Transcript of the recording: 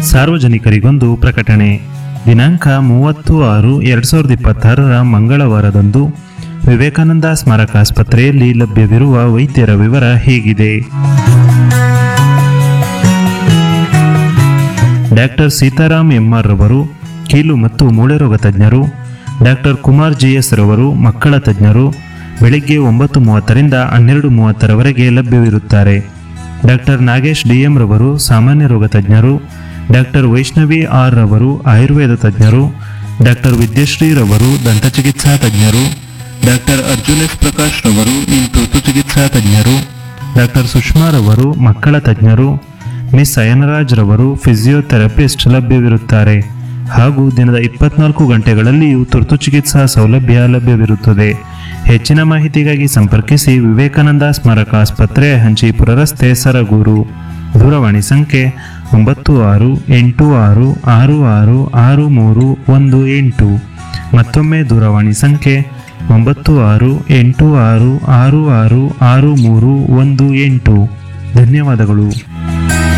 ಸಾರ್ವಜನಿಕರಿಗೊಂದು ಪ್ರಕಟಣೆ ದಿನಾಂಕ ಮೂವತ್ತು ಆರು ಎರಡು ಸಾವಿರದ ಇಪ್ಪತ್ತಾರರ ಮಂಗಳವಾರದಂದು ವಿವೇಕಾನಂದ ಸ್ಮಾರಕ ಆಸ್ಪತ್ರೆಯಲ್ಲಿ ಲಭ್ಯವಿರುವ ವೈದ್ಯರ ವಿವರ ಹೇಗಿದೆ ಡಾಕ್ಟರ್ ಸೀತಾರಾಮ್ ಎಂಆರ್ ರವರು ಕೀಲು ಮತ್ತು ಮೂಳೆ ರೋಗ ತಜ್ಞರು ಡಾಕ್ಟರ್ ಕುಮಾರ್ ಜಿ ಎಸ್ ರವರು ಮಕ್ಕಳ ತಜ್ಞರು ಬೆಳಿಗ್ಗೆ ಒಂಬತ್ತು ಮೂವತ್ತರಿಂದ ಹನ್ನೆರಡು ಮೂವತ್ತರವರೆಗೆ ಲಭ್ಯವಿರುತ್ತಾರೆ ಡಾಕ್ಟರ್ ನಾಗೇಶ್ ಡಿಎಂ ರವರು ಸಾಮಾನ್ಯ ರೋಗ ತಜ್ಞರು ಡಾಕ್ಟರ್ ವೈಷ್ಣವಿ ಆರ್ ರವರು ಆಯುರ್ವೇದ ತಜ್ಞರು ಡಾಕ್ಟರ್ ವಿದ್ಯಶ್ರೀ ರವರು ದಂತಚಿಕಿತ್ಸಾ ತಜ್ಞರು ಡಾಕ್ಟರ್ ಅರ್ಜುನ್ ಎಸ್ ಪ್ರಕಾಶ್ ರವರು ಇನ್ ತುರ್ತು ಚಿಕಿತ್ಸಾ ತಜ್ಞರು ಡಾಕ್ಟರ್ ಸುಷ್ಮಾ ರವರು ಮಕ್ಕಳ ತಜ್ಞರು ಮಿಸ್ ಅಯನರಾಜ್ ರವರು ಫಿಸಿಯೋಥೆರಪಿಸ್ಟ್ ಲಭ್ಯವಿರುತ್ತಾರೆ ಹಾಗೂ ದಿನದ ಇಪ್ಪತ್ನಾಲ್ಕು ಗಂಟೆಗಳಲ್ಲಿಯೂ ತುರ್ತು ಚಿಕಿತ್ಸಾ ಸೌಲಭ್ಯ ಲಭ್ಯವಿರುತ್ತದೆ ಹೆಚ್ಚಿನ ಮಾಹಿತಿಗಾಗಿ ಸಂಪರ್ಕಿಸಿ ವಿವೇಕಾನಂದ ಸ್ಮಾರಕ ಆಸ್ಪತ್ರೆ ಹಂಚೀಪುರ ರಸ್ತೆ ಸರಗೂರು ದೂರವಾಣಿ ಸಂಖ್ಯೆ ಒಂಬತ್ತು ಆರು ಎಂಟು ಆರು ಆರು ಆರು ಆರು ಮೂರು ಒಂದು ಎಂಟು ಮತ್ತೊಮ್ಮೆ ದೂರವಾಣಿ ಸಂಖ್ಯೆ ಒಂಬತ್ತು ಆರು ಎಂಟು ಆರು ಆರು ಆರು ಆರು ಮೂರು ಒಂದು ಎಂಟು ಧನ್ಯವಾದಗಳು